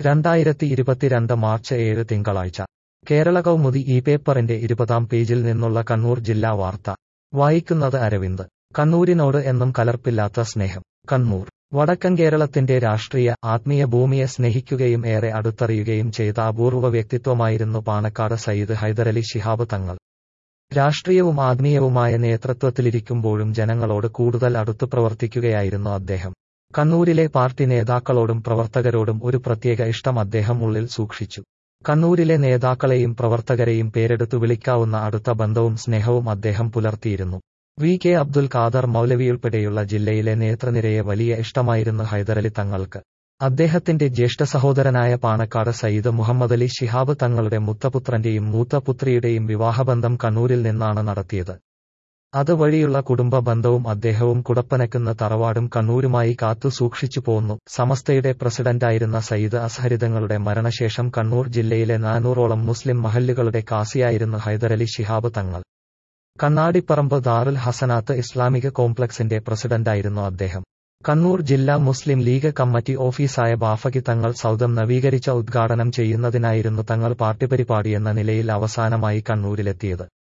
രണ്ടായിരത്തി ഇരുപത്തിരണ്ട് മാർച്ച് ഏഴ് തിങ്കളാഴ്ച കേരള കൗമുദി ഈ പേപ്പറിന്റെ ഇരുപതാം പേജിൽ നിന്നുള്ള കണ്ണൂർ ജില്ലാ വാർത്ത വായിക്കുന്നത് അരവിന്ദ് കണ്ണൂരിനോട് എന്നും കലർപ്പില്ലാത്ത സ്നേഹം കണ്ണൂർ വടക്കൻ കേരളത്തിന്റെ രാഷ്ട്രീയ ആത്മീയ ഭൂമിയെ സ്നേഹിക്കുകയും ഏറെ അടുത്തറിയുകയും ചെയ്ത അപൂർവ വ്യക്തിത്വമായിരുന്നു പാണക്കാട് സയ്യിദ് ഹൈദരലി ശിഹാബ് തങ്ങൾ രാഷ്ട്രീയവും ആത്മീയവുമായ നേതൃത്വത്തിലിരിക്കുമ്പോഴും ജനങ്ങളോട് കൂടുതൽ അടുത്തു പ്രവർത്തിക്കുകയായിരുന്നു അദ്ദേഹം കണ്ണൂരിലെ പാർട്ടി നേതാക്കളോടും പ്രവർത്തകരോടും ഒരു പ്രത്യേക ഇഷ്ടം അദ്ദേഹം ഉള്ളിൽ സൂക്ഷിച്ചു കണ്ണൂരിലെ നേതാക്കളെയും പ്രവർത്തകരെയും പേരെടുത്തു വിളിക്കാവുന്ന അടുത്ത ബന്ധവും സ്നേഹവും അദ്ദേഹം പുലർത്തിയിരുന്നു വി കെ അബ്ദുൽ ഖാദർ മൗലവിയുൾപ്പെടെയുള്ള ജില്ലയിലെ നേതൃനിരയെ വലിയ ഇഷ്ടമായിരുന്നു ഹൈദരലി തങ്ങൾക്ക് അദ്ദേഹത്തിന്റെ ജ്യേഷ്ഠ സഹോദരനായ പാണക്കാട് സയ്യിദ് മുഹമ്മദ് അലി ശിഹാബ് തങ്ങളുടെ മുത്തപുത്രന്റെയും മൂത്തപുത്രിയുടെയും വിവാഹബന്ധം കണ്ണൂരിൽ നിന്നാണ് നടത്തിയത് അതുവഴിയുള്ള കുടുംബ ബന്ധവും അദ്ദേഹവും കുടപ്പനക്കുന്ന തറവാടും കണ്ണൂരുമായി കാത്തു സൂക്ഷിച്ചു പോന്നു സമസ്തയുടെ പ്രസിഡന്റായിരുന്ന സയ്യിദ് അസ്ഹരിതങ്ങളുടെ മരണശേഷം കണ്ണൂർ ജില്ലയിലെ നാനൂറോളം മുസ്ലിം മഹല്ലുകളുടെ കാസിയായിരുന്നു ഹൈദരലി ശിഹാബ് തങ്ങൾ കണ്ണാടിപ്പറമ്പ് ദാറുൽ ഹസനാത്ത് ഇസ്ലാമിക കോംപ്ലക്സിന്റെ പ്രസിഡന്റായിരുന്നു അദ്ദേഹം കണ്ണൂർ ജില്ലാ മുസ്ലിം ലീഗ് കമ്മിറ്റി ഓഫീസായ ബാഫകി തങ്ങൾ സൗദം നവീകരിച്ച ഉദ്ഘാടനം ചെയ്യുന്നതിനായിരുന്നു തങ്ങൾ പാർട്ടി പരിപാടിയെന്ന നിലയിൽ അവസാനമായി കണ്ണൂരിലെത്തിയത്